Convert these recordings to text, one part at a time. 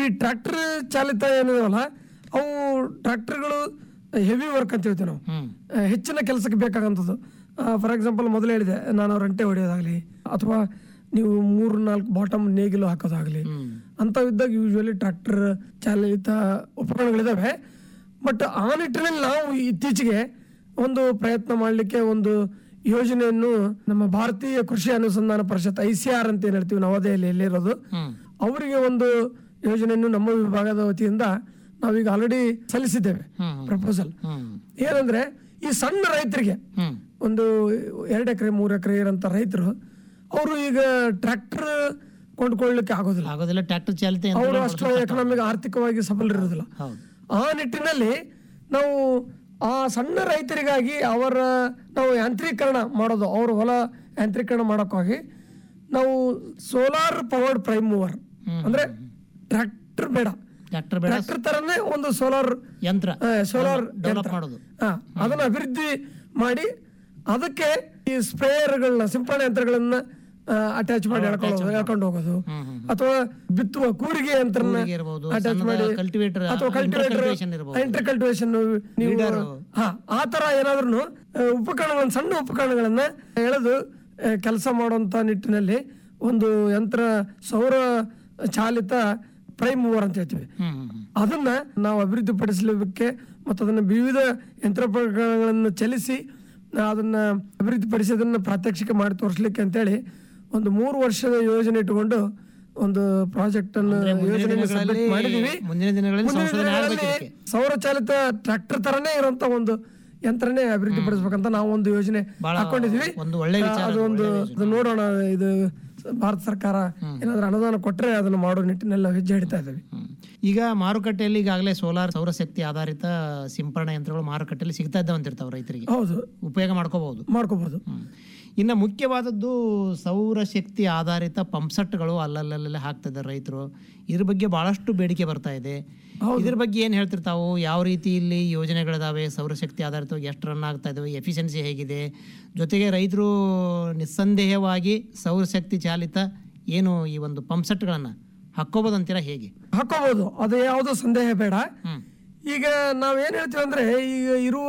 ಈ ಟ್ರ್ಯಾಕ್ಟರ್ ಚಾಲಿತ ಏನಿದಾವಲ್ಲ ಅವು ಟ್ರ್ಯಾಕ್ಟರ್ಗಳು ಹೆವಿ ವರ್ಕ್ ಅಂತ ಹೇಳ್ತೀವಿ ನಾವು ಹ್ಮ್ ಆ, ಹೆಚ್ಚಿನ ಕೆಲಸಕ್ಕೆ ಬೇಕಾಗಂಥದ್ದು ಫಾರ್ ಎಕ್ಸಾಂಪಲ್ ಮೊದಲು ಹೇಳಿದೆ ನಾನು ರಂಟೆ ಹೊಡೆಯೋದಾಗಲಿ ಅಥವಾ ನೀವು ಮೂರು ನಾಲ್ಕು ಬಾಟಮ್ ನೇಗಿಲು ಹಾಕೋದಾಗಲಿ ಹ್ಮ್ ಅಂಥವಿದ್ದಾಗ ಯೂಶ್ವಲಿ ಟ್ರ್ಯಾಕ್ಟರ್ ಚಾಲಿತ ಉಪಕರಣಗಳಿದಾವೆ ಬಟ್ ಆ ನಿಟ್ಟಿನಲ್ಲಿ ನಾವು ಇತ್ತೀಚೆಗೆ ಒಂದು ಪ್ರಯತ್ನ ಮಾಡಲಿಕ್ಕೆ ಒಂದು ಯೋಜನೆಯನ್ನು ನಮ್ಮ ಭಾರತೀಯ ಕೃಷಿ ಅನುಸಂಧಾನ ಪರಿಷತ್ ಐ ಸಿ ಆರ್ ಅಂತ ಏನ್ ಹೇಳ್ತೀವಿ ನವದೆಹಲಿಯಲ್ಲಿ ಎಲ್ಲಿರೋದು ಹ್ಮ್ ಅವರಿಗೆ ಒಂದು ಯೋಜನೆಯನ್ನು ನಮ್ಮ ವಿಭಾಗದ ವತಿಯಿಂದ ನಾವೀಗ ಆಲ್ರೆಡಿ ಸಲ್ಲಿಸಿದ್ದೇವೆ ಹ್ಮ್ ಪ್ರಪೋಸಲ್ ಹ್ಮ್ ಏನಂದ್ರೆ ಈ ಸಣ್ಣ ರೈತರಿಗೆ ಹ್ಮ್ ಒಂದು ಎರಡು ಎಕರೆ ಮೂರು ಎಕರೆ ಇರೋಂಥ ರೈತರು ಅವರು ಈಗ ಟ್ರ್ಯಾಕ್ಟರ್ ಕೊಂಡ್ಕೊಳ್ಳಿಕ್ಕೆ ಆಗೋದಿಲ್ಲ ಆಗೋದಿಲ್ಲ ಟ್ರ್ಯಾಕ್ಟರ್ ಚಾಲಿತ ಅವರು ಯಂತ್ರಗಳು ಅಷ್ಟು ಎಕನಾಮಿಕ್ ಆರ್ಥಿಕವಾಗಿ ಸಬಲರಿರೋದಿಲ್ಲ ಹೌದು ಆ ನಿಟ್ಟಿನಲ್ಲಿ ನಾವು ಆ ಸಣ್ಣ ರೈತರಿಗಾಗಿ ಅವರ ನಾವು ಯಾಂತ್ರೀಕರಣ ಮಾಡೋದು ಅವ್ರ ಹೊಲ ಯಾಂತ್ರೀಕರಣ ಮಾಡೋಕ್ಕಾಗಿ ನಾವು ಸೋಲಾರ್ ಪವರ್ಡ್ ಪ್ರೈಮ್ ಮೂವರ್ ಅಂದ್ರೆ ಟ್ರ್ಯಾಕ್ಟರ್ ಬೇಡ ಟ್ರ್ಯಾಕ್ಟರ್ ಬೇಡ ಟ್ರ್ಯಾಕ್ಟರ್ ತರನೇ ಒಂದು ಸೋಲಾರ್ ಯಂತ್ರ ಸೋಲಾರ್ ಡೆವಲಪ್ ಮಾಡೋದು ಅದನ್ನ ಅಭಿವೃದ್ಧಿ ಮಾಡಿ ಅದಕ್ಕೆ ಈ ಸ್ಪ್ರೇಯರ್ಗಳನ್ನ ಸಿಂಪಡಣೆ ಯಂತ್ರಗಳನ್ನ ಅಟ್ಯಾಚ್ ಮಾಡಿ ಎಳ್ಕೊಳ್ಳೋದು ಎಳ್ಕೊಂಡು ಹೋಗೋದು ಹ್ಮ್ ಹ್ಮ್ ಅಥವಾ ಬಿತ್ತುವ ಕೂರಿಗೆ ಯಂತ್ರನ ಕೂರಿಗೆ ಇರ್ಬೋದು, ಅಟ್ಯಾಚ್ ಸಣ್ಣದ ಮಾಡಿ cultivator, ಅಥವಾ ಕಲ್ಟಿವೇಟರ್ intercultivation ಇರ್ಬೋದು. ಇಂಟರ್ ಕಲ್ಟಿವೇಶನ್ ನೀವು ಹಾ ಆ ತರ ಏನಾದ್ರೂ ಉಪಕರಣಗಳನ್ನ ಸಣ್ಣ ಉಪಕರಣಗಳನ್ನ ಎಳೆದು ಕೆಲಸ ಮಾಡುವಂತ ನಿಟ್ಟಿನಲ್ಲಿ ಒಂದು ಯಂತ್ರ ಸೌರ ಚಾಲಿತ ಪ್ರೈಮ್ ಮೂವರ್ ಅಂತ ಹೇಳ್ತೀವಿ ಹ್ಮ್ ಹ್ಮ್ ಹ್ಮ್ ಅದನ್ನ ನಾವು ಅಭಿವೃದ್ಧಿ ಪಡಿಸಲಿಕ್ಕೆ ಮತ್ತು ಅದನ್ನ ವಿವಿಧ ಯಂತ್ರೋಪಕರಣಗಳನ್ನು ಚಲಿಸಿ ಅದನ್ನ ಅಭಿವೃದ್ಧಿ ಪಡಿಸಿ ಅದನ್ನ ಪ್ರಾತ್ಯಕ್ಷಿಕೆ ಮಾಡಿ ತೋರಿಸ್ಲಿಕ್ಕೆ ಅಂತೇಳಿ ಒಂದು ಮೂರು ವರ್ಷದ ಯೋಜನೆ ಇಟ್ಟುಕೊಂಡು ಒಂದು ಪ್ರಾಜೆಕ್ಟ್ ಅನ್ನು ಯೋಜನೆ ದಿನಗಳಲ್ಲಿ- ಮಾಡಿದೀವಿ ಮುಂದಿನ ದಿನಗಳಲ್ಲಿ ಮುಂದಿನ ಸಂಶೋಧನೆ ಆಗ್ಬೇಕು ದಿನಗಳಲ್ಲಿ ಇದಕ್ಕೆ. ಸೌರ ಚಾಲಿತ ಟ್ರ್ಯಾಕ್ಟರ್ ತರನೇ ಇರುವಂತ ಒಂದು ಯಂತ್ರನೇ ಅಭಿವೃದ್ಧಿ ಪಡಿಸ್ಬೇಕಂತ ನಾವು ಒಂದು ಯೋಜನೆ ಬಹಳ ಹಾಕೊಂಡಿದೀವಿ ಒಂದು ಒಳ್ಳೆ ಆ, ವಿಚಾರ, ಅದು ಒಂದು ಅದು ನೋಡೋಣ ಇದು ಭಾರತ ಸರ್ಕಾರ ಏನಾದ್ರೂ ಅನುದಾನ ಕೊಟ್ರೆ ಅದನ್ನ ಮಾಡೋ ನಿಟ್ಟಿನಲ್ಲಿ ನಾವು ಹೆಜ್ಜೆ ಇಡ್ತಾ ಇದ್ದೀವಿ ಹ್ಮ್. ಈಗ ಮಾರುಕಟ್ಟೆಯಲ್ಲಿ ಈಗಾಗಲೇ ಸೋಲಾರ್ ಸೌರಶಕ್ತಿ ಆಧಾರಿತ ಸಿಂಪರಣಾ ಯಂತ್ರಗಳು ಮಾರುಕಟ್ಟೆಯಲ್ಲಿ ಸಿಗ್ತಾ ಇದ್ದಾವೆ ಅಂತಿರ್ತಾವೆ ರೈತರಿಗೆ ಹೌದು ಉಪಯೋಗ ಮಾಡ್ಕೋಬಹುದು ಮಾಡ್ಕೋಬಹುದು ಇನ್ನು ಮುಖ್ಯವಾದದ್ದು ಸೌರಶಕ್ತಿ ಆಧಾರಿತ ಪಂಪ್ಸೆಟ್ಗಳು ಅಲ್ಲಲ್ಲಲ್ಲೇ ಹಾಕ್ತಾ ಇದ್ದಾರೆ ರೈತರು ಇದ್ರ ಬಗ್ಗೆ ಬಹಳಷ್ಟು ಬೇಡಿಕೆ ಬರ್ತಾ ಇದೆ ಇದ್ರ ಬಗ್ಗೆ ಏನು ಹೇಳ್ತಿರ್ತಾವು ಯಾವ ರೀತಿ ಇಲ್ಲಿ ಯೋಜನೆಗಳಿದಾವೆ ಸೌರಶಕ್ತಿ ಆಧಾರಿತವಾಗಿ ಎಷ್ಟು ರನ್ ಆಗ್ತಾ ಇದಾವೆ ಎಫಿಷಿಯನ್ಸಿ ಹೇಗಿದೆ ಜೊತೆಗೆ ರೈತರು ನಿಸ್ಸಂದೇಹವಾಗಿ ಸೌರಶಕ್ತಿ ಚಾಲಿತ ಏನು ಈ ಒಂದು ಪಂಪ್ಸೆಟ್ಗಳನ್ನು ಹಾಕ್ಕೋಬೋದಂತೀರಾ ಹೇಗೆ ಹಾಕೋಬಹುದು ಅದು ಯಾವುದೋ ಸಂದೇಹ ಬೇಡ ಹ್ಮ್ ಈಗ ನಾವೇನ್ ಹೇಳ್ತೀವಿ ಅಂದ್ರೆ ಈಗ ಇರುವ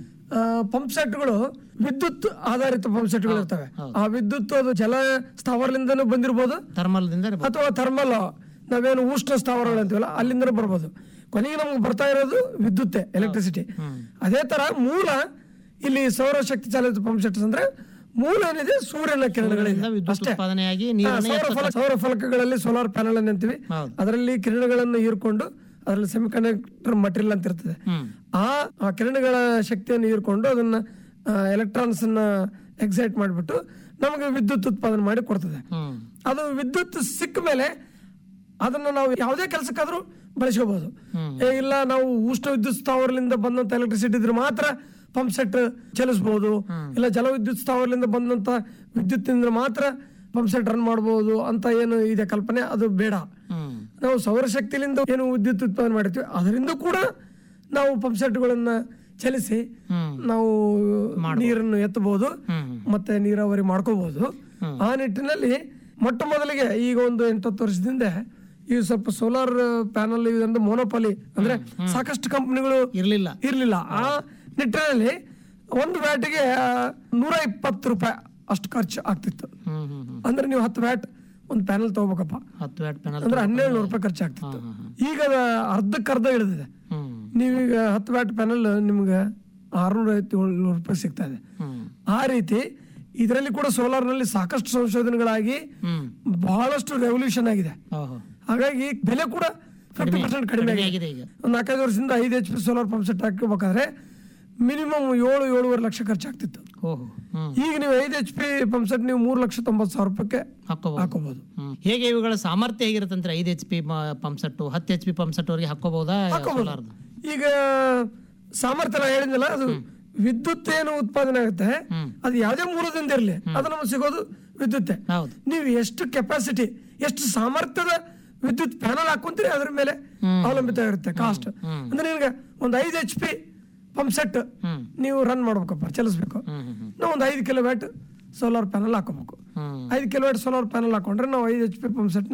ಪಂಪ್ ಸೆಟ್ಗಳು ವಿದ್ಯುತ್ ಆಧಾರಿತ ಪಂಪ್ ಸೆಟ್ಗಳು ಇರ್ತವೆ ಆ ವಿದ್ಯುತ್ ಅದು ಜಲ ಸ್ಥಾವರದಿಂದನೂ ಬಂದಿರ್ಬೋದು ಥರ್ಮಲ್ದಿಂದ ಇರ್ಬೋದು. ಅಥವಾ ಥರ್ಮಲ್ ನಾವೇನು ಉಷ್ಣ ಸ್ಥಾವರಗಳು ಅಂತೀವಲ್ಲ ಅಲ್ಲಿಂದ ಬರ್ಬೋದು ಕೊನೆಗೆ ನಮ್ಗೆ ಬರ್ತಾ ಇರೋದು ವಿದ್ಯುತ್ತೆ ಎಲೆಕ್ಟ್ರಿಸಿಟಿ ಅದೇ ತರ ಮೂಲ ಇಲ್ಲಿ ಸೌರಶಕ್ತಿ ಚಾಲಿತ ಪಂಪ್ ಸೆಟ್ಸ್ ಅಂದ್ರೆ ಮೂಲ ಏನಿದೆ ಸೂರ್ಯನ ಕಿರಣಗಳಿಂದ ಇದರಿಂದ ವಿದ್ಯುತ್ ಉತ್ಪಾದನೆಯಾಗಿ ಹಾ, ನೀರನ್ನು ಸೌರ ಫಲ ಸೌರ ಫಲಕಗಳಲ್ಲಿ ಸೋಲಾರ್ ಪ್ಯಾನಲ್ ಅನ್ನು ಅಂತೀವಿ ಹೌದು. ಅದರಲ್ಲಿ ಕಿರಣಗಳನ್ನು ಹೀರ್ಕೊಂಡು ಅದರಲ್ಲಿ ಸೆಮಿ ಕಂಡಕ್ಟರ್ ಮಟೀರಿಯಲ್ ಅಂತ ಇರ್ತದೆ ಹ್ಮ್ ಆ ಆ ಕಿರಣಗಳ ಶಕ್ತಿಯನ್ನು ಹೀರ್ಕೊಂಡು ಅದನ್ನ ಎಲೆಕ್ಟ್ರಾನ್ಸ್ ಅನ್ನ ಎಕ್ಸೈಟ್ ಮಾಡಿಬಿಟ್ಟು ನಮಗೆ ವಿದ್ಯುತ್ ಉತ್ಪಾದನೆ ಮಾಡಿ ಕೊಡ್ತದೆ ಹ್ಮ್ ಅದು ವಿದ್ಯುತ್ ಸಿಕ್ಕ ಮೇಲೆ ಅದನ್ನ ನಾವು ಯಾವುದೇ ಕೆಲಸಕ್ಕಾದ್ರೂ ಬಳಸ್ಕೋಬಹುದು ಏ ಇಲ್ಲ ನಾವು ಉಷ್ಣ ವಿದ್ಯುತ್ ಸ್ಥಾವರದಿಂದ ಬಂದಂತ ಎಲೆಕ್ಟ್ರಿಸಿಟಿ ಇದ್ರೆ ಮಾತ್ರ ಪಂಪ್ ಸೆಟ್ ಚಲಿಸಬಹುದು ಇಲ್ಲ ಜಲವಿದ್ಯುತ್ ಸ್ಥಾವರದಿಂದ ಬಂದಂತ ವಿದ್ಯುತ್ತಿನಿಂದ ಮಾತ್ರ ಪಂಪ್ ಸೆಟ್ ರನ್ ಮಾಡಬಹುದು ಅಂತ ಏನು ಇದೆ ಕಲ್ಪನೆ ಅದು ಬೇಡ ಹ್ಮ್ ನಾವು ಸೌರಶಕ್ತಿಲಿಂದ ಏನು ವಿದ್ಯುತ್ ಉತ್ಪಾದನೆ ಮಾಡಿರ್ತೀವಿ ಅದರಿಂದ ಕೂಡ ನಾವು ಪಂಪ್ ಸೆಟ್ಗಳನ್ನ ಚಲಿಸಿ ಹ್ಮ್ ನಾವು ನೀರನ್ನು ಎತ್ತಬಹುದು ಹ್ಮ್ ಮತ್ತೆ ನೀರಾವರಿ ಮಾಡ್ಕೋಬಹುದು ಆ ನಿಟ್ಟಿನಲ್ಲಿ ಮೊಟ್ಟ ಮೊದಲಿಗೆ ಈಗ ಒಂದು ಎಂಟತ್ತು ವರ್ಷದಿಂದ ಈ ಸ್ವಲ್ಪ ಸೋಲಾರ್ ಪ್ಯಾನಲ್ ಇದೊಂದು ಮೋನೋಪಾಲಿ ಅಂದ್ರೆ ಸಾಕಷ್ಟು ಕಂಪನಿಗಳು ಇರ್ಲಿಲ್ಲ ಇರ್ಲಿಲ್ಲ ಆ ನಿಟ್ಟಿನಲ್ಲಿ ಒಂದು ವ್ಯಾಟಿಗೆ ನೂರ ಇಪ್ಪತ್ತು ರೂಪಾಯಿ ಅಷ್ಟು ಖರ್ಚು ಆಗ್ತಿತ್ತು ಹ್ಮ್ ಹ್ಮ್ ಹ್ಮ್ ಅಂದ್ರೆ ನೀವು ಹತ್ತು ವ್ಯಾಟ್ ಒಂದು ಪ್ಯಾನಲ್ ತಗೋಬೇಕಪ್ಪ ಹತ್ತು ವ್ಯಾಟ್ ಪ್ಯಾನಲ್ ಅಂದ್ರೆ ಹನ್ನೆರಡು ನೂರು ರೂಪಾಯಿ ಖರ್ಚಾಗ್ತಿತ್ತು ಈಗ ಅದು ಅರ್ಧಕ್ಕೆ ಅರ್ಧ ಇಳಿದಿದೆ ಹ್ಮ್ ನೀವೀಗ ಹತ್ತು ವ್ಯಾಟ್ ಪ್ಯಾನಲ್ ನಿಮ್ಗೆ ಆರ್ನೂರ ಐವತ್ತು ಏಳ್ನೂರು ರೂಪಾಯಿ ಸಿಗ್ತಾ ಇದೆ ಹ್ಮ್ ಆ ರೀತಿ ಇದರಲ್ಲಿ ಕೂಡ ಸೋಲಾರ್ ನಲ್ಲಿ ಸಾಕಷ್ಟು ಸಂಶೋಧನೆಗಳಾಗಿ ಹ್ಮ್ ಬಹಳಷ್ಟು ರೆವಲ್ಯೂಷನ್ ಆಗಿದೆ ಓಹೋ ಹಾಗಾಗಿ ಬೆಲೆ ಕೂಡ ಫಿಫ್ಟಿ ಪರ್ಸೆಂಟ್ ಕಡಿಮೆ ಕಡಿಮೆ ಆಗಿದೆ ಆಗಿದೆ ಈಗ ಒಂದು ನಾಲ್ಕೈದು ವರ್ಷದಿಂದ ಐದು H P solar pump set ಹಾಕಬೇಕಾದ್ರೆ ಮಿನಿಮಮ್ ಏಳು ಏಳುವರೆ ಲಕ್ಷ ಖರ್ಚಾಗ್ತಿತ್ತು ಓಹೋ ಹ್ಮ್ ಈಗ ನೀವು ಐದು ಎಚ್ ಪಿ ಪಂಪ್ ಸೆಟ್ ನೀವು ಮೂರು ಲಕ್ಷ ತೊಂಬತ್ತು ಸಾವಿರ ರೂಪಾಯಿಗೆ ಹಾಕೋಬಹುದು ಹಾಕೋಬಹುದು ಹ್ಮ್ ಹೇಗೆ ಇವುಗಳ ಸಾಮರ್ಥ್ಯ ಹೇಗಿರುತ್ತೆ ಅಂದ್ರೆ ಐದು ಎಚ್ ಪಿ ಪಂಪ್ ಸೆಟ್ಟು ಹತ್ತು ಎಚ್ ಪಿ ಪಂಪ್ ಸೆಟ್ ವರೆಗೆ ಹಾಕೋಬಹುದಾ ಸೋಲಾರ್ದು ಈಗ ಸಾಮರ್ಥ್ಯ ನಾ ಹೇಳಿದ್ನಲ್ಲ ಅದು ವಿದ್ಯುತ್ ಏನು ಉತ್ಪಾದನೆ ಆಗುತ್ತೆ ಹ್ಮ್. ಅದು ಯಾವುದೇ ಮೂಲದಿಂದ ಇರಲಿ ಅದು ನಮಗೆ ಸಿಗೋದು ವಿದ್ಯುತ್ತೆ ಹೌದು ನೀವು ಎಷ್ಟು ಕೆಪಾಸಿಟಿ ಎಷ್ಟು ಸಾಮರ್ಥ್ಯದ ವಿದ್ಯುತ್ ಪ್ಯಾನಲ್ ಹಾಕೊಂತೀರಿ ಅದ್ರ ಮೇಲೆ ಅವಲಂಬಿತ ಇರುತ್ತೆ ಕಾಸ್ಟ್ ಅಂದ್ರೆ ನಿಮ್ಗೆ ಒಂದು ಐದು H P pump set hmm ನೀವು ರನ್ ಮಾಡ್ಬೇಕಪ್ಪ ಚಲಿಸ್ಬೇಕು ಹ್ಮ್ ಹ್ಮ್ ಹ್ಮ್ ನಾವು ಒಂದು ಐದು ಕಿಲೋ ವ್ಯಾಟ್ ಸೋಲಾರ್ ಪ್ಯಾನಲ್ ಹಾಕೋಬೇಕು ಹ್ಮ್ ಐದು ಕಿಲೋ ವ್ಯಾಟ್ ಸೋಲಾರ್ ಪ್ಯಾನಲ್ ಹಾಕೊಂಡ್ರೆ ನಾವು ಐದು ಎಚ್ ಪಿ ಪಂಪ್ ಸೆಟ್ನ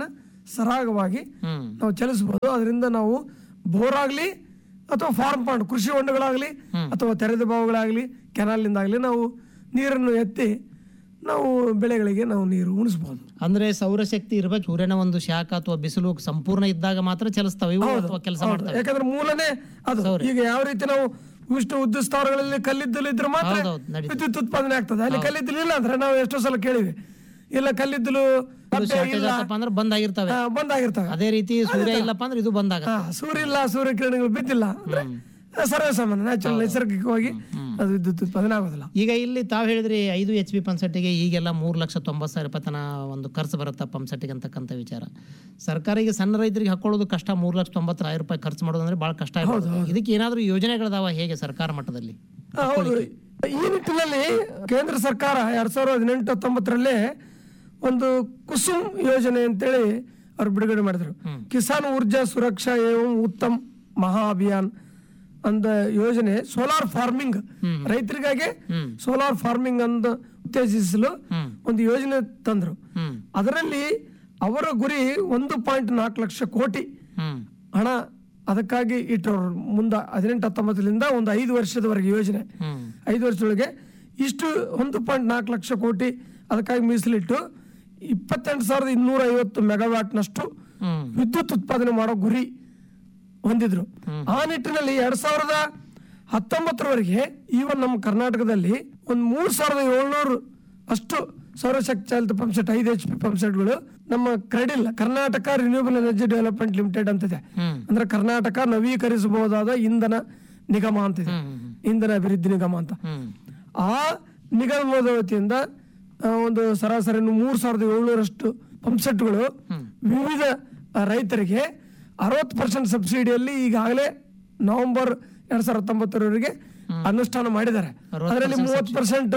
ಸರಾಗವಾಗಿ ಹ್ಮ್ ನಾವು ಚಲಿಸಬಹುದು ಅದರಿಂದ ನಾವು ಬೋರ್ ಆಗಲಿ ಅಥವಾ ಫಾರ್ಮ್ ಪಾಂಡ್ ಕೃಷಿ ಹೊಂಡಗಳಾಗಲಿ ಅಥವಾ ತೆರೆದ ಬಾವುಗಳಾಗಲಿ ಕೆನಾಲ್ನಿಂದಾಗಲಿ ನಾವು ನೀರನ್ನು ಎತ್ತಿ ನಾವು ಬೆಳೆಗಳಿಗೆ ನಾವು ನೀರು ಉಣಿಸ್ಬೋದು ಅಂದ್ರೆ ಸೌರಶಕ್ತಿ ಇರ್ಬೇಕು ಸೂರ್ಯನ ಒಂದು ಶಾಖ ಅಥವಾ ಬಿಸಿಲು ಸಂಪೂರ್ಣ ಇದ್ದಾಗ ಮಾತ್ರ ಚಲಿಸ್ತಾವೆ ಇವು ಅಥವಾ ಕೆಲಸ ಮಾಡ್ತವೆ ಯಾಕಂದ್ರೆ ಮೂಲನೇ ಅದು ಈಗ ಯಾವ ರೀತಿ ನಾವು ಉಷ್ಣ ಉದ್ದ ಸ್ಥಾವರಗಳಲ್ಲಿ ಕಲ್ಲಿದ್ದಲು ಇದ್ರೆ ಮಾತ್ರ ಹೌದೌದು ನಡೀತದೆ. ವಿದ್ಯುತ್ ಉತ್ಪಾದನೆ ಆಗ್ತದೆ ಅಲ್ಲಿ ಕಲ್ಲಿದ್ದಲು ಇಲ್ಲ ಅಂದ್ರೆ ನಾವು ಎಷ್ಟೋ ಸಲ ಕೇಳಿವಿ ಇಲ್ಲ ಕಲ್ಲಿದ್ದಲು ಲಭ್ಯ ಶಾರ್ಟೇಜ್ ಇಲ್ಲ ಆತಪ್ಪ ಅಂದ್ರೆ ಬಂದ್ ಆಗಿರ್ತವೆ ಆ, ಬಂದಾಗಿರ್ತವೆ ಅದೇ ರೀತಿ ಸೂರ್ಯ ಇಲ್ಲಪ್ಪ ಅಂದ್ರೆ ಇದು ಬಂದಾಗ ಹಾ ಸೂರ್ಯ ಇಲ್ಲ ಸೂರ್ಯ ಕಿರಣಗಳು ಬಿದ್ದಿಲ್ಲ ಅಂದ್ರೆ ಸರ್ವೇ ಸಾಮಾನ್ಯ ನ್ಯಾಚುರಲ್ ನೈಸರ್ಗಿಕವಾಗಿ ಅದು ವಿದ್ಯುತ್ ಉತ್ಪಾದನೆ ಆಗೋದಿಲ್ಲ ಈಗ ಇಲ್ಲಿ ತಾವು ಹೇಳಿದ್ರಿ ಐದು ಎಚ್ ಪಿ ಪಂಪ್ಸೆಟ್ಟಿಗೆ ಈಗೆಲ್ಲ ಮೂರು ಲಕ್ಷ ತೊಂಬತ್ತು ಸಾವಿರ ರೂಪಾಯಿ ತನ ಒಂದು ಖರ್ಚು ಬರುತ್ತೆ ಪಂಪ್ಸೆಟ್ಟಿಗೆ ಅಂತಕ್ಕಂಥ ವಿಚಾರ ಸರ್ಕಾರ ಈಗ ಸಣ್ಣ ರೈತರಿಗೆ ಹಾಕೊಳ್ಳೋದು ಕಷ್ಟ ಮೂರು ಲಕ್ಷ ತೊಂಬತ್ತು ಸಾವಿರ ರೂಪಾಯಿ ಖರ್ಚು ಮಾಡೋದು ಅಂದ್ರೆ ಭಾಳ ಕಷ್ಟ ಆಗ್ಬೋದು. ಇದಕ್ಕೆ ಏನಾದರೂ ಯೋಜನೆಗಳದಾವ ಹೇಗೆ ಸರ್ಕಾರ ಮಟ್ಟದಲ್ಲಿ ಆ, ಹೌದು ಈ ನಿಟ್ಟಿನಲ್ಲಿ ಕೇಂದ್ರ ಸರ್ಕಾರ ಎರಡ್ ಸಾವಿರದ ಹದಿನೆಂಟು ಹತ್ತೊಂಬತ್ತರಲ್ಲಿ ಒಂದು ಕುಸುಮ್ ಯೋಜನೆ ಅಂತೇಳಿ ಅವ್ರು ಬಿಡುಗಡೆ ಮಾಡಿದ್ರು ಕಿಸಾನ್ ಊರ್ಜಾ ಸುರಕ್ಷಾ ಏವಂ ಉತ್ತಮ್ ಮಹಾ ಅಭಿಯಾನ್ ಅಂದ ಯೋಜನೆ ಸೋಲಾರ್ ಫಾರ್ಮಿಂಗ್ ರೈತರಿಗಾಗಿ ಸೋಲಾರ್ ಫಾರ್ಮಿಂಗ್ ಅಂತ ಉತ್ತೇಜಿಸಲು ಒಂದು ಯೋಜನೆ ತಂದ್ರು ಹ್ಮ್ ಅದರಲ್ಲಿ ಅವರ ಗುರಿ ಒಂದು ಪಾಯಿಂಟ್ ನಾಲ್ಕು ಲಕ್ಷ ಕೋಟಿ ಹ್ಮ್ ಹಣ ಅದಕ್ಕಾಗಿ ಇಟ್ಟರು ಮುಂದೆ ಹದಿನೆಂಟು ಹತ್ತೊಂಬತ್ತರಿಂದ ಒಂದು ಐದು ವರ್ಷದವರೆಗೆ ಯೋಜನೆ ಹ್ಮ್ ಐದು ವರ್ಷದೊಳಗೆ ಇಷ್ಟು ಒಂದು ಪಾಯಿಂಟ್ ನಾಲ್ಕು ಲಕ್ಷ ಕೋಟಿ ಅದಕ್ಕಾಗಿ ಮೀಸಲಿಟ್ಟು ಇಪ್ಪತ್ತೆಂಟು ಸಾವಿರದ ಇನ್ನೂರ ಐವತ್ತು ಮೆಗಾವ್ಯಾಟ್ನಷ್ಟು ಹ್ಮ್ ವಿದ್ಯುತ್ ಉತ್ಪಾದನೆ ಮಾಡೋ ಗುರಿ ಹೊಂದಿದ್ರು ಆ ನಿಟ್ಟಿನಲ್ಲಿ ಎರಡ್ ಸಾವಿರದ ಹತ್ತೊಂಬತ್ತರವರೆಗೆ ಈವನ್ ನಮ್ಮ ಕರ್ನಾಟಕದಲ್ಲಿ ಒಂದು ಮೂರ್ ಸಾವಿರದ ಏಳ್ನೂರು ಅಷ್ಟು ಸೌರಶಕ್ತಿ ಚಾಲಿತ ಪಂಪ್ಸೆಟ್ ಐದು ಎಚ್ ಪಿ ಪಂಪ್ಸೆಟ್ಗಳು ನಮ್ಮ KREDL Karnataka renewable energy development limited ಅಂತಿದೆ ಹ್ಮ್. ಅಂದ್ರೆ ಕರ್ನಾಟಕ ನವೀಕರಿಸಬಹುದಾದ ಇಂಧನ ನಿಗಮ ಅಂತಿದೆ ಇಂಧನ ಅಭಿವೃದ್ಧಿ ನಿಗಮ ಅಂತ ಹ್ಮ್ ಆ ನಿಗಮದ ವತಿಯಿಂದ ಆ, ಒಂದು ಸರಾಸರಿ ಮೂರ್ ಸಾವಿರದ ಏಳ್ನೂರಷ್ಟು ಪಂಪ್ಸೆಟ್ಗಳು ವಿವಿಧ ಆ, ರೈತರಿಗೆ ಅರವತ್ತು ಪರ್ಸೆಂಟ್ ಸಬ್ಸಿಡಿಯಲ್ಲಿ ಈಗಾಗಲೇ ನವೆಂಬರ್ ಎರಡ್ ಸಾವಿರದ ಹತ್ತೊಂಬತ್ತರವರೆಗೆ ಅನುಷ್ಠಾನ ಮಾಡಿದ್ದಾರೆ ಅದರಲ್ಲಿ ಮೂವತ್ತು ಪರ್ಸೆಂಟ್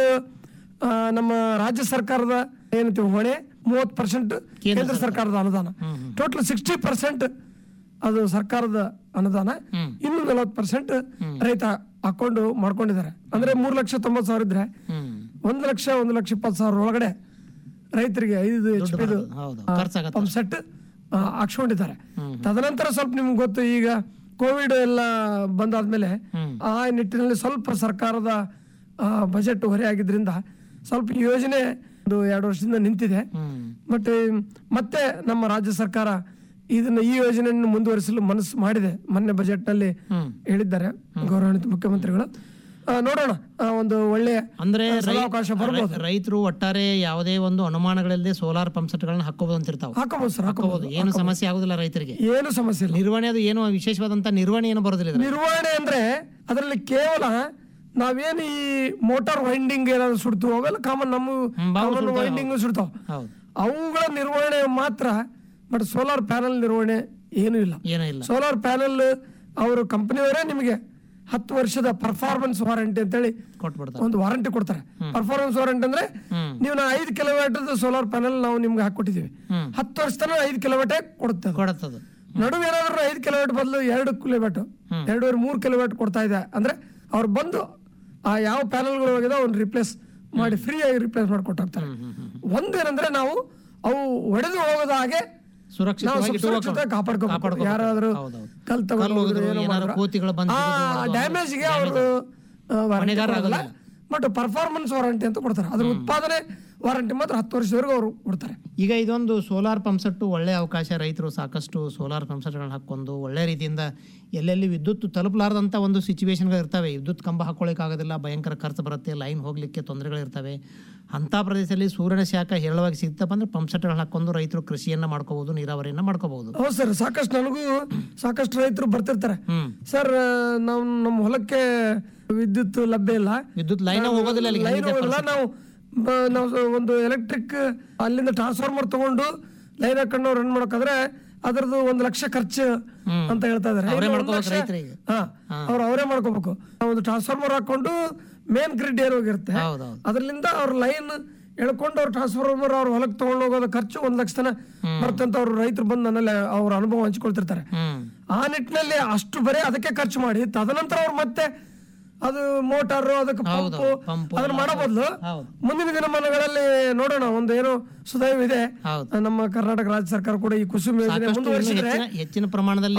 ನಮ್ಮ ರಾಜ್ಯ ಸರ್ಕಾರದ ಏನಂತೀವಿ ಹೊಣೆ ಮೂವತ್ತು ಪರ್ಸೆಂಟ್ ಕೇಂದ್ರ ಸರ್ಕಾರದ ಅನುದಾನ ಟೋಟಲ್ ಸಿಕ್ಸ್ಟಿ ಪರ್ಸೆಂಟ್ ಅದು ಸರ್ಕಾರದ ಅನುದಾನ ಇನ್ನು ನಲವತ್ತು ಪರ್ಸೆಂಟ್ ರೈತ ಹಾಕೊಂಡು ಮಾಡ್ಕೊಂಡಿದ್ದಾರೆ ಅಂದ್ರೆ ಮೂರ್ ಲಕ್ಷ ತೊಂಬತ್ತು ಸಾವಿರ ಇದ್ರೆ ಹ್ಮ್ ಒಂದು ಲಕ್ಷ ಒಂದು ಲಕ್ಷ ಇಪ್ಪತ್ತು ಸಾವಿರ ಒಳಗಡೆ ರೈತರಿಗೆ ಐದು ಎಚ್ ಪಿದು ಹೌದು ಖರ್ಚಾಗತ್ತೆ ಪಂಪ್ ಸೆಟ್ ಹಾಕ್ಸ್ಕೊಂಡಿದ್ದಾರೆ ತದನಂತರ ಸ್ವಲ್ಪ ನಿಮ್ಗೆ ಗೊತ್ತು ಈಗ ಕೋವಿಡ್ ಎಲ್ಲ ಬಂದಾದ್ಮೇಲೆ ಆ ನಿಟ್ಟಿನಲ್ಲಿ ಸ್ವಲ್ಪ ಸರ್ಕಾರದ ಬಜೆಟ್ ಹೊರೆ ಆಗಿದ್ರಿಂದ ಸ್ವಲ್ಪ ಈ ಯೋಜನೆ ಒಂದು ಎರಡು ವರ್ಷದಿಂದ ನಿಂತಿದೆ ಹ್ಮ್ ಬಟ್ ಮತ್ತೆ ನಮ್ಮ ರಾಜ್ಯ ಸರ್ಕಾರ ಇದನ್ನ ಈ ಯೋಜನೆಯನ್ನು ಮುಂದುವರಿಸಲು ಮನಸ್ಸು ಮಾಡಿದೆ ಮೊನ್ನೆ ಬಜೆಟ್ ನಲ್ಲಿ ಹ್ಮ್. ಹೇಳಿದ್ದಾರೆ ಗೌರವಾನ್ವಿತ ಮುಖ್ಯಮಂತ್ರಿಗಳು ಆ, ನೋಡೋಣ ಆ, ಒಂದು ಒಳ್ಳೆಯ ಅಂದ್ರೆ ಆ, ಸದಾವಕಾಶ ಬರ್ಬೋದು ರೈತರು ಒಟ್ಟಾರೆ ಯಾವುದೇ ಒಂದು ಅನುಮಾನಗಳಿಲ್ಲದೆ ಸೋಲಾರ್ ಪಂಪ್ಸೆಟ್ಗಳನ್ನ ಹಾಕೋಬಹುದು ಅಂತಿರ್ತಾವ ಹಾಕೋಬಹುದು ಸರ್ ಹಾಕೋಬಹುದು ಹಾಕೋಬಹುದು ಏನು ಸಮಸ್ಯೆ ಆಗುದಿಲ್ಲ ರೈತರಿಗೆ ಏನು ಸಮಸ್ಯೆ ಇಲ್ಲ ನಿರ್ವಹಣೆ ಅದು ಏನು ವಿಶೇಷವಾದಂತ ನಿರ್ವಹಣೆ ಏನು ಬರೋದಿಲ್ಲ ಇದ್ರಲ್ಲಿ. ನಿರ್ವಹಣೆ ಅಂದ್ರೆ ಅದರಲ್ಲಿ ಕೇವಲ ನಾವೇನು ಈ ಮೋಟಾರ್ ವೈಂಡಿಂಗ್ ಏನಾದ್ರು ಸುಡ್ತೀವೋ ಅವೆಲ್ಲ ಕಾಮನ್ ನಮ್ಮ ಕಾಮನ್ ವೈಂಡಿಂಗ್ ಸುಡ್ತಾವ ಹೌದು ಅವುಗಳ ನಿರ್ವಹಣೆ ಮಾತ್ರ ಬಟ್ ಸೋಲಾರ್ ಪ್ಯಾನಲ್ ನಿರ್ವಹಣೆ ಏನೂ ಇಲ್ಲ ಏನೂ ಇಲ್ಲ ಸೋಲಾರ್ ಪ್ಯಾನಲ್ ಅವರು ಕಂಪನಿಯವರೇ ನಿಮಗೆ ಹತ್ತು ವರ್ಷದ ಪರ್ಫಾರ್ಮೆನ್ಸ್ ವಾರಂಟಿ ಅಂತೇಳಿ ಕೊಟ್ಬಿಡ್ತಾರೆ ಒಂದು ವಾರಂಟಿ ಕೊಡ್ತಾರೆ ಪರ್ಫಾರ್ಮೆನ್ಸ್ ವಾರಂಟಿ ಅಂದ್ರೆ ಹ್ಮ್. ನೀವು ನಾ ಐದು ಕಿಲೋಮೀಟರ್ ಸೋಲಾರ್ ಪ್ಯಾನಲ್ ನಾವು ನಿಮ್ಗೆ ಹಾಕೊಟ್ಟಿದೀವಿ ಹ್ಮ್. ಹತ್ತು ವರ್ಷ ತನಕ ಐದು ಕಿಲೋಮೀಟರ್ ಕೊಡುತ್ತೆ ಅದು. ಕೊಡತ್ತದು ನಡುವೆ ಏನಾದ್ರು ಐದು ಕಿಲೋಮೀಟರ್ ಬದಲು ಎರಡು ಕಿಲೋಮೀಟರ್ ಎರಡೂವರೆ ಮೂರು ಕಿಲೋಮೀಟರ್ ಕೊಡ್ತಾ ಇದೆ ಅಂದ್ರೆ ಅವ್ರು ಬಂದು ಆ ಯಾವ ಪ್ಯಾನಲ್ಗಳು ಹೋಗಿದೆ ಅವ್ನು ರಿಪ್ಲೇಸ್ ಮಾಡಿ ಫ್ರೀ ಆಗಿ ರಿಪ್ಲೇಸ್ ಮಾಡಿಕೊಟ್ಟಿರ್ತಾರೆ ಒಂದೇನಂದ್ರೆ ನಾವು ಅವು ಒಡೆದು ಹೋಗದ ಹಾಗೆ ನಾವು ಸುರಕ್ಷಿತವಾಗಿ ಸುರಕ್ಷಿತ ಕಾಪಾಡ್ಕೋಬೇಕು ಕಾಪಾಡ್ಕೋಬೇಕು. ಯಾರಾದ್ರೂ ಹೌದೌದು. ಕಲ್ ತಗೊಂಡು ಹೋದ್ರು, ಹೋದ್ರು, ಏನೋ ಏನಾದ್ರು ಮಾಡಿದ್ರು. ಕೋತಿಗಳು ಬಂದು ಆ ಬಿದ್ದು ಅದು ಡ್ಯಾಮೇಜ್ಗೆ ಅವರು ಬಟ್ ಪರ್ಫಾರ್ಮೆನ್ಸ್ ವಾರಂಟಿ ಅಂತ ಕೊಡ್ತಾರೆ ಅದ್ರ ಉತ್ಪಾದನೆ ವಾರಂಟಿ ಮಾತ್ರ ಹತ್ತು ವರ್ಷದವರೆಗೂ ಅವರು ಕೊಡ್ತಾರೆ ಈಗ ಇದೊಂದು ಸೋಲಾರ್ ಪಂಪ್ಸೆಟ್ಟು ಒಳ್ಳೆ ಅವಕಾಶ ರೈತರು ಸಾಕಷ್ಟು ಸೋಲಾರ್ ಪಂಪ್ಸೆಟ್ಗಳನ್ನ ಹಾಕೊಂಡು ಒಳ್ಳೆ ರೀತಿಯಿಂದ ಎಲ್ಲೆಲ್ಲಿ ವಿದ್ಯುತ್ ತಲುಪಲಾರದಂಥ ಒಂದು ಸಿಚುವೇಶನ್ಗಳು ಇರ್ತವೆ ವಿದ್ಯುತ್ ಕಂಬ ಹಾಕೊಳ್ಳಿಕ್ಕಾಗೋದಿಲ್ಲ ಭಯಂಕರ ಖರ್ಚು ಬರುತ್ತೆ ಲೈನ್ ಹೋಗ್ಲಿಕ್ಕೆ ತೊಂದರೆಗಳಿರ್ತವೆ ಅಂಥ ಪ್ರದೇಶದಲ್ಲಿ ಸೂರ್ಯನ ಶಾಖ ಹೇರಳವಾಗಿ ಸಿಗ್ತಪ್ಪ ಅಂದ್ರೆ ಪಂಪ್ಸೆಟ್ಗಳನ್ನ ಹಾಕೊಂಡು ರೈತರು ಕೃಷಿಯನ್ನ ಮಾಡ್ಕೋಬಹುದು ನೀರಾವರಿಯನ್ನ ಮಾಡ್ಕೋಬಹುದು ಹೌದು ಸರ್ ಸಾಕಷ್ಟು ನನಗೂ ಸಾಕಷ್ಟು ರೈತರು ಬರ್ತಿರ್ತಾರೆ ಹ್ಮ್ ಸರ್ ನಾವು ನಮ್ಮ ಹೊಲಕ್ಕೆ ವಿದ್ಯುತ್ ಲಭ್ಯ ಇಲ್ಲ ವಿದ್ಯುತ್ ಲೈನ್ ಹೋಗೋದಿಲ್ಲ ಅಲ್ಲಿಗೆ ಲೈನ್ ಹೋಗಲ್ಲ ನಾವು ಬ- ನಾವು ಒಂದು ಎಲೆಕ್ಟ್ರಿಕ್ ಅಲ್ಲಿಂದ ಟ್ರಾನ್ಸ್ಫಾರ್ಮರ್ ತಗೊಂಡು ಲೈನ್ ಹಾಕೊಂಡು ರನ್ ಮಾಡೋಕಾದ್ರೆ ಅದರದ್ದು ಒಂದು ಲಕ್ಷ ಖರ್ಚು ಅಂತ ಹೇಳ್ತಾ ಇದಾರೆ ಅವರೇ ಇನ್ನು ಒಂದು ಮಾಡ್ಕೋಬೇಕು ಲಕ್ಷ- ರೈತರಿಗೆ ಹಾ ಅವ್ರು ಅವರೇ ಮಾಡ್ಕೋಬೇಕು ಒಂದು ಟ್ರಾನ್ಸ್ಫಾರ್ಮರ್ ಹಾಕೊಂಡು ಮೇನ್ ಗ್ರಿಡ್ ಏನು ಹೋಗಿರುತ್ತೆ ಹೌದೌದು ಅದರಿಂದ ಅವ್ರ ಲೈನ್ ಎಳ್ಕೊಂಡು ಅವ್ರ ಟ್ರಾನ್ಸ್ಫಾರ್ಮರ್ ಅವ್ರ ಹೊಲಕ್ಕೆ ತಗೊಂಡು ಹೋಗೋದ ಖರ್ಚು ಒಂದ್ ಲಕ್ಷ ತನ ಬರ್ತಂತ ಅವ್ರ ರೈತರು ಬಂದು ನನ್ನಲ್ಲಿ ಅವ್ರ ಅನುಭವ ಹಂಚ್ಕೊಳ್ತಿರ್ತಾರೆ ಹ್ಮ್ ಆ ನಿಟ್ಟಿನಲ್ಲಿ ಅಷ್ಟು ಬರೀ ಅದಕ್ಕೆ ಖರ್ಚು ಮಾಡಿ ತದನಂತರ ಅವ್ರು ಮತ್ತೆ ಅದು ಮೋಟಾರ್ ಅದಕ್ಕೆ ಹೌದು, ಪಂಪ್ ಪಂಪು ಅದನ್ನ ಮಾಡೋ ಬದಲು ಹೌದು ಮುಂದಿನ ದಿನಮಾನಗಳಲ್ಲಿ ನೋಡೋಣ ಒಂದು ಏನೋ ಸುದೈವ ಇದೆ ಹೌದು ನಮ್ಮ ಕರ್ನಾಟಕ ರಾಜ್ಯ ಸರ್ಕಾರ ಕೂಡ ಈ ಕುಸುಮ ಯೋಜನೆ ಸಾಕಷ್ಟು ಇನ್ನೂ ಮುಂದುವರಿಸಿದ್ರೆ ಹೆಚ್ಚಿನ ಹೆಚ್ಚಿನ ಪ್ರಮಾಣದಲ್ಲಿ